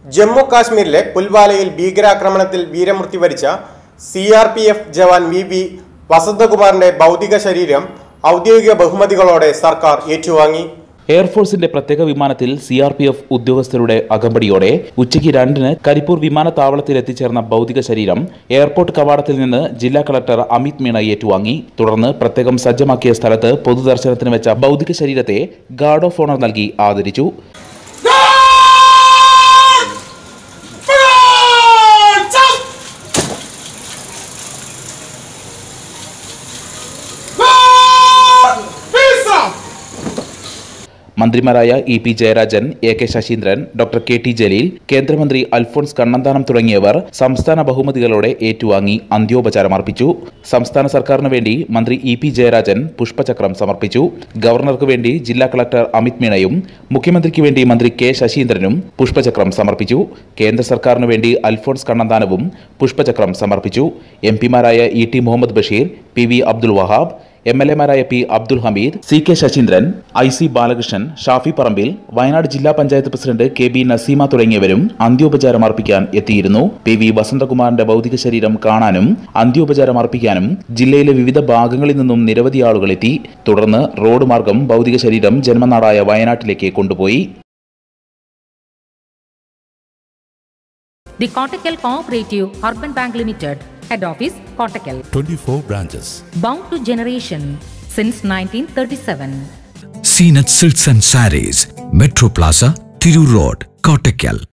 ജമ്മു കാശ്മീരിലെ പുൽവാലയിൽ ഭീകരാക്രമണത്തിൽ വീരമൃത്യു വരിച്ച C R P F jawan V V വസന്തകുമാറിന്റെ ഭൗതിക ശരീരം ഔദ്യോഗിക ബഹുമതികളോടെ സർക്കാർ ഏറ്റുവാങ്ങി എയർഫോഴ്സിന്റെ പ്രത്യേക വിമാനത്തിൽ സി ആർ പി എഫ് ഉദ്യോഗസ്ഥരുടെ അകമ്പടിയോടെ ഉച്ചയ്ക്ക് രണ്ടിന് കരിപ്പൂർ വിമാനത്താവളത്തിൽ എത്തിച്ചേർന്ന ഭൗതിക ശരീരം എയർപോർട്ട് കവാടത്തിൽ നിന്ന് ജില്ലാ കളക്ടർ അമിത് മീണ ഏറ്റുവാങ്ങി തുടർന്ന് പ്രത്യേകം സജ്ജമാക്കിയ സ്ഥലത്ത് പൊതുദർശനത്തിന് വെച്ച ഭൗതിക ശരീരത്തെ ഗാർഡ് ഓഫ് ഓണർ നൽകി ആദരിച്ചു മന്ത്രിമാരായ E P Jayarajan A K Saseendran doctor K T Jaleel കേന്ദ്രമന്ത്രി അൽഫോൺസ് കണ്ണന്താനം തുടങ്ങിയവർ സംസ്ഥാന ബഹുമതികളോടെ ഏറ്റുവാങ്ങി അന്ത്യോപചാരം അർപ്പിച്ചു സംസ്ഥാന സർക്കാരിന് വേണ്ടി മന്ത്രി ഇ പി ജയരാജൻ പുഷ്പചക്രം സമർപ്പിച്ചു ഗവർണർക്ക് വേണ്ടി ജില്ലാ കളക്ടർ അമിത് മീണയും മുഖ്യമന്ത്രിക്ക് വേണ്ടി മന്ത്രി കെ ശശീന്ദ്രനും പുഷ്പചക്രം സമർപ്പിച്ചു കേന്ദ്ര സർക്കാരിന് വേണ്ടി അൽഫോൺസ് കണ്ണന്താനവും പുഷ്പചക്രം സമർപ്പിച്ചു എം പിമാരായ E T Muhammad Basheer P V Abdul Wahab M L എമാരായ P Abdul Hameed C K Saseendran I C Balakrishnan Shafi Parambil Wayanad ജില്ലാ panchayat president K B Naseema തുടങ്ങിയവരും അന്ത്യോപചാരം അർപ്പിക്കാൻ എത്തിയിരുന്നു പി വി വസന്തകുമാറിന്റെ ഭൗതിക ശരീരം കാണാനും അന്ത്യോപചാരം അർപ്പിക്കാനും ജില്ലയിലെ വിവിധ ഭാഗങ്ങളിൽ നിന്നും നിരവധി ആളുകൾ എത്തി തുടർന്ന് റോഡ് മാർഗം ഭൗതിക ശരീരം ജന്മനാടായ വയനാട്ടിലേക്ക് കൊണ്ടുപോയി The Kottakkal Cooperative Urban Bank Limited, Head Office, Kottakkal. 24 branches. Bound to generation since 1937. Seen at Silks and Saris, Metro Plaza, Thiru Road, Kottakkal.